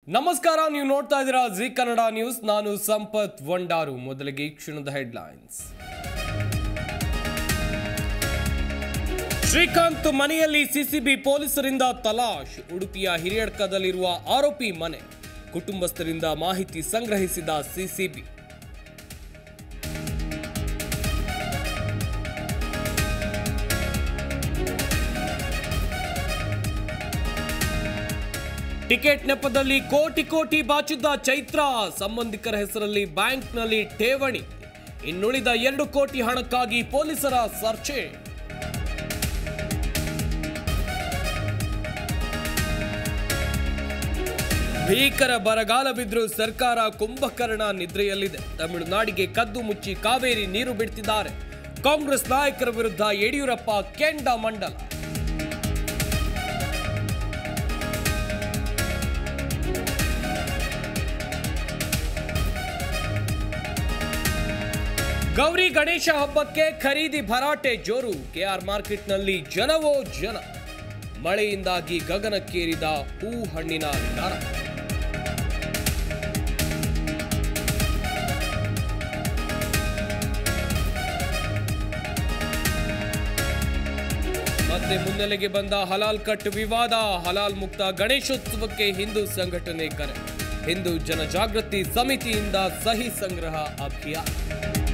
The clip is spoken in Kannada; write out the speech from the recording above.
ನಮಸ್ಕಾರ ನೀವು ನೋಡ್ತಾ ಇದ್ದೀರಾ ಜಿ ಕನ್ನಡ ನ್ಯೂಸ್ ನಾನು ಸಂಪತ್ ವಂಡಾರು ಮೊದಲಿಗೆ ಈ ಕ್ಷಣದ ಹೆಡ್ಲೈನ್ಸ್ ಶ್ರೀಕಾಂತ್ ಮನೆಯಲ್ಲಿ ಸಿಸಿಬಿ ಪೊಲೀಸರಿಂದ ತಲಾಶ್ ಉಡುಪಿಯ ಹಿರಿಯಡ್ಕದಲ್ಲಿರುವ ಆರೋಪಿ ಮನೆ ಕುಟುಂಬಸ್ಥರಿಂದ ಮಾಹಿತಿ ಸಂಗ್ರಹಿಸಿದ ಸಿಸಿಬಿ ಟಿಕೆಟ್ ನೆಪದಲ್ಲಿ ಕೋಟಿ ಕೋಟಿ ಬಾಚಿದ್ದ ಚೈತ್ರ ಸಂಬಂಧಿಕರ ಹೆಸರಲ್ಲಿ ಬ್ಯಾಂಕ್ನಲ್ಲಿ ಠೇವಣಿ ಇನ್ನುಳಿದ ಎರಡು ಕೋಟಿ ಹಣಕ್ಕಾಗಿ ಪೊಲೀಸರ ಸರ್ಚೆ ಭೀಕರ ಬರಗಾಲವಿದ್ರೂ ಸರ್ಕಾರ ಕುಂಭಕರ್ಣ ನಿದ್ರೆಯಲ್ಲಿದೆ ತಮಿಳುನಾಡಿಗೆ ಕದ್ದು ಮುಚ್ಚಿ ಕಾವೇರಿ ನೀರು ಬಿಡ್ತಿದ್ದಾರೆ ಕಾಂಗ್ರೆಸ್ ನಾಯಕರ ವಿರುದ್ಧ ಯಡಿಯೂರಪ್ಪ ಕೆಂಡ ಮಂಡಲ ಗೌರಿ ಗಣೇಶ ಹಬ್ಬಕ್ಕೆ ಖರೀದಿ ಭರಾಟೆ ಜೋರು ಕೆಆರ್ ಮಾರ್ಕೆಟ್ನಲ್ಲಿ ಜನವೋ ಜನ ಮಳೆಯಿಂದಾಗಿ ಗಗನಕ್ಕೇರಿದ ಹೂ ಹಣ್ಣಿನ ದರ ಮತ್ತೆ ಮುನ್ನೆಲೆಗೆ ಬಂದ ಹಲಾಲ್ ಕಟ್ ವಿವಾದ ಹಲಾಲ್ ಮುಕ್ತ ಗಣೇಶೋತ್ಸವಕ್ಕೆ ಹಿಂದೂ ಸಂಘಟನೆ ಕರೆ ಹಿಂದೂ ಜನಜಾಗೃತಿ ಸಮಿತಿಯಿಂದ ಸಹಿ ಸಂಗ್ರಹ ಅಭಿಯಾನ